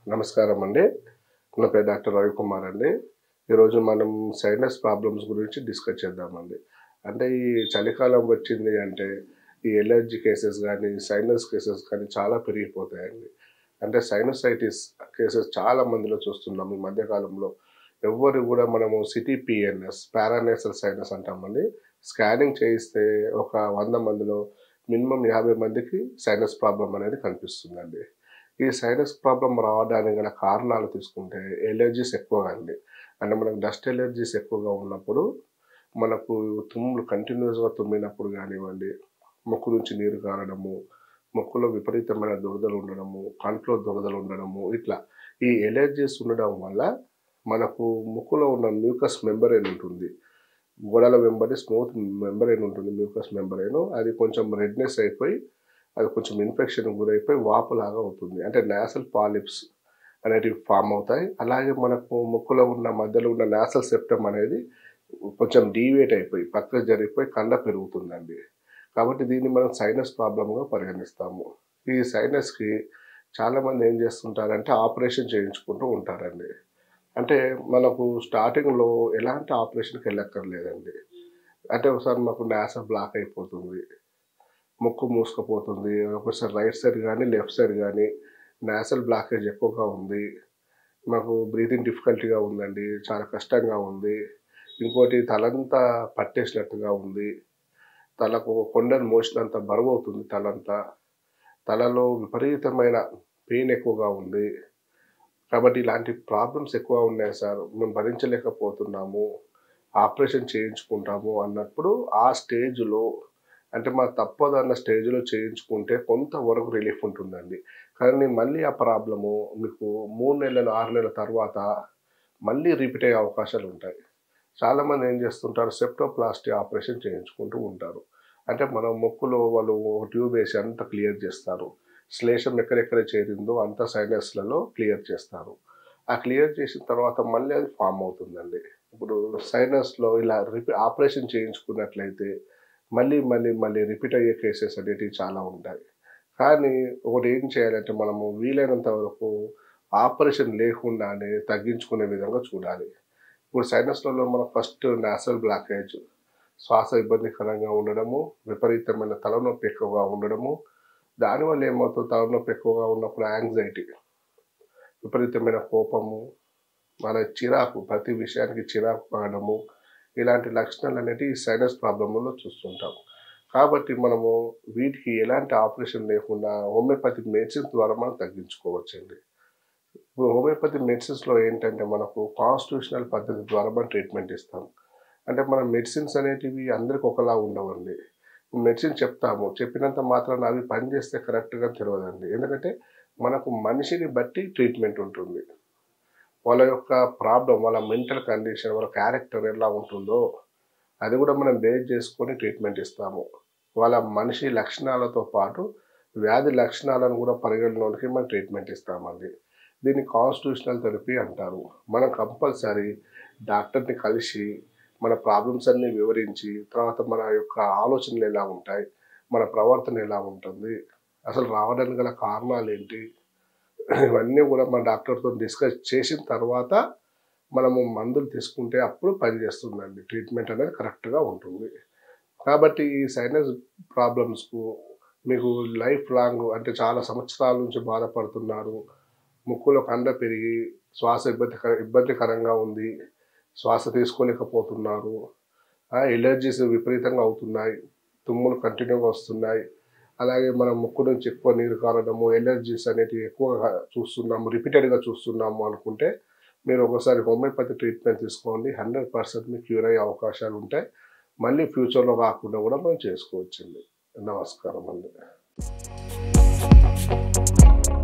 నమస్కారం అండి నా పేరు డాక్టర్ రవికుమార్ అండి ఈరోజు మనం సైనస్ ప్రాబ్లమ్స్ గురించి డిస్కస్ చేద్దామండి అంటే ఈ చలికాలం వచ్చింది అంటే ఈ ఎలర్జీ కేసెస్ కానీ సైనస్ కేసెస్ కానీ చాలా పెరిగిపోతాయండి అంటే సైనసైటిస్ కేసెస్ చాలా మందిలో చూస్తున్నాం ఈ మధ్యకాలంలో ఎవ్వరు కూడా మనము సిటీ పిఎన్ఎస్ పారానేసల్ సైనస్ అంటామండి స్కానింగ్ చేయిస్తే ఒక వంద మందిలో మినిమం యాభై మందికి సైనస్ ప్రాబ్లం అనేది కనిపిస్తుందండి ఈ సైనస్ ప్రాబ్లం రావడానికి గల కారణాలు తీసుకుంటే ఎలర్జీస్ ఎక్కువగా అండి అంటే మనకు డస్ట్ ఎలర్జీస్ ఎక్కువగా ఉన్నప్పుడు మనకు తుమ్ములు కంటిన్యూస్గా తుమ్మినప్పుడు కానివ్వండి ముక్కు నుంచి నీరు కారడము ముక్కులో విపరీతమైన దురదలు ఉండడము కంట్లో దురదలు ఉండడము ఇట్లా ఈ ఎలర్జీస్ ఉండడం వల్ల మనకు ముక్కులో ఉన్న మ్యూకస్ మెంబరేన్ ఉంటుంది గోడల వెంబడి స్మూత్ మెంబరేన్ ఉంటుంది మ్యూకస్ మెంబరేన్ అది కొంచెం రెడ్నెస్ అయిపోయి అది కొంచెం ఇన్ఫెక్షన్ గురైపోయి వాపులాగా అవుతుంది అంటే నేసల్ పాలిప్స్ అనేటివి ఫామ్ అవుతాయి అలాగే మనకు ముక్కులో ఉన్న మధ్యలో ఉన్న నేసల్ సెప్టమ్ అనేది కొంచెం డీవియేట్ అయిపోయి పక్కకు జరిగిపోయి కండ పెరుగుతుందండి కాబట్టి దీన్ని మనం సైనస్ ప్రాబ్లమ్గా పరిగణిస్తాము ఈ సైనస్కి చాలామంది ఏం చేస్తుంటారంటే ఆపరేషన్ చేయించుకుంటూ ఉంటారండి అంటే మనకు స్టార్టింగ్లో ఎలాంటి ఆపరేషన్కి వెళ్ళక్కర్లేదండి అంటే ఒకసారి మాకు నాస బ్లాక్ అయిపోతుంది ముక్కు మూసుకుపోతుంది ఒకసారి రైట్ సైడ్ కానీ లెఫ్ట్ సైడ్ కానీ నాసల్ బ్లాకేజ్ ఎక్కువగా ఉంది మాకు బ్రీతింగ్ డిఫికల్టీగా ఉందండి చాలా కష్టంగా ఉంది ఇంకోటి తలంతా పట్టేసినట్టుగా ఉంది తలకు కొండను మోసినంత బరువు అవుతుంది తలంతా తలలో విపరీతమైన పెయిన్ ఎక్కువగా ఉంది కాబట్టి ఇలాంటి ప్రాబ్లమ్స్ ఎక్కువ ఉన్నాయి సార్ మేము భరించలేకపోతున్నాము ఆపరేషన్ చేయించుకుంటాము అన్నప్పుడు ఆ స్టేజ్లో అంటే మాకు తప్పదు అన్న స్టేజ్లో చేయించుకుంటే కొంతవరకు రిలీఫ్ ఉంటుందండి కానీ మళ్ళీ ఆ ప్రాబ్లము మీకు మూడు నెలలు ఆరు నెలల తర్వాత మళ్ళీ రిపీట్ అయ్యే అవకాశాలు ఉంటాయి చాలామంది ఏం చేస్తుంటారు సెప్టోప్లాస్టీ ఆపరేషన్ చేయించుకుంటూ ఉంటారు అంటే మన ముక్కులో వాళ్ళు ఒక ట్యూబ్ వేసి అంతా క్లియర్ చేస్తారు శ్లేషం ఎక్కడెక్కడ చేరిందో అంత సైనస్లలో క్లియర్ చేస్తారు ఆ క్లియర్ చేసిన తర్వాత మళ్ళీ అది ఫామ్ అవుతుందండి ఇప్పుడు సైనస్లో ఇలా రిపీ ఆపరేషన్ చేయించుకున్నట్లయితే మళ్ళీ మళ్ళీ మళ్ళీ రిపీట్ అయ్యే కేసెస్ అనేటివి చాలా ఉంటాయి కానీ ఒకటి ఏం చేయాలంటే మనము వీలైనంత వరకు ఆపరేషన్ లేకుండానే తగ్గించుకునే విధంగా చూడాలి ఇప్పుడు సైనస్లలో మనం ఫస్ట్ నాసల్ బ్లాకేజ్ శ్వాస ఇబ్బందికరంగా ఉండడము విపరీతమైన తలనొప్పి ఎక్కువగా ఉండడము దానివల్ల ఏమవుతుంది తలనొప్పి ఎక్కువగా ఉన్నప్పుడు యాంగ్జైటీ విపరీతమైన కోపము మన చిరాకు ప్రతి విషయానికి చిరాకు పడడము ఇలాంటి లక్షణాలు అనేటివి సైనస్ ప్రాబ్లంలో చూస్తుంటాం కాబట్టి మనము వీటికి ఎలాంటి ఆపరేషన్ లేకుండా హోమియోపతి మెడిసిన్స్ ద్వారా మనం తగ్గించుకోవచ్చండి ఇప్పుడు హోమియోపతి మెడిసిన్స్లో ఏంటంటే మనకు కాన్స్టిట్యూషనల్ పద్ధతి ద్వారా మనం ట్రీట్మెంట్ ఇస్తాం అంటే మన మెడిసిన్స్ అనేటివి అందరికి ఒకలా ఉండవండి మెడిసిన్ చెప్తాము చెప్పినంత మాత్రాన అవి పనిచేస్తే కరెక్ట్గా తెలియదండి ఎందుకంటే మనకు మనిషిని బట్టి ట్రీట్మెంట్ ఉంటుంది వాళ్ళ యొక్క ప్రాబ్లం వాళ్ళ మెంటల్ కండిషన్ వాళ్ళ క్యారెక్టర్ ఎలా ఉంటుందో అది కూడా మనం బేస్ చేసుకొని ట్రీట్మెంట్ ఇస్తాము వాళ్ళ మనిషి లక్షణాలతో పాటు వ్యాధి లక్షణాలను కూడా పరిగణలోనికి మనం ట్రీట్మెంట్ ఇస్తామండి దీన్ని కాన్స్టిట్యూషనల్ థెరపీ అంటారు మనం కంపల్సరీ డాక్టర్ని కలిసి మన ప్రాబ్లమ్స్ అన్నీ వివరించి తర్వాత మన యొక్క ఆలోచనలు ఎలా ఉంటాయి మన ప్రవర్తన ఎలా ఉంటుంది అసలు రావడానికి గల కారణాలు ఏంటి ఇవన్నీ కూడా మన డాక్టర్తో డిస్కస్ చేసిన తర్వాత మనము మందులు తీసుకుంటే అప్పుడు పనిచేస్తుందండి ట్రీట్మెంట్ అనేది కరెక్ట్గా ఉంటుంది కాబట్టి ఈ సైనస్ ప్రాబ్లమ్స్కు మీకు లైఫ్ లాంగ్ అంటే చాలా సంవత్సరాల నుంచి బాధపడుతున్నారు ముక్కులో కండ పెరిగి శ్వాస ఇబ్బంది ఇబ్బందికరంగా ఉంది శ్వాస తీసుకోలేకపోతున్నారు ఎలర్జీస్ విపరీతంగా అవుతున్నాయి తుమ్ములు కంటిన్యూగా వస్తున్నాయి అలాగే మనం ముక్కు నుంచి ఎక్కువ నీరు కారడము ఎలర్జీస్ అనేటివి ఎక్కువగా చూస్తున్నాము రిపీటెడ్గా చూస్తున్నాము అనుకుంటే మీరు ఒకసారి హోమియోపతి ట్రీట్మెంట్ తీసుకోండి హండ్రెడ్ పర్సెంట్ మీకు క్యూర్ అయ్యే అవకాశాలు ఉంటాయి మళ్ళీ ఫ్యూచర్లో రాకుండా కూడా మనం చేసుకోవచ్చండి నమస్కారం అండి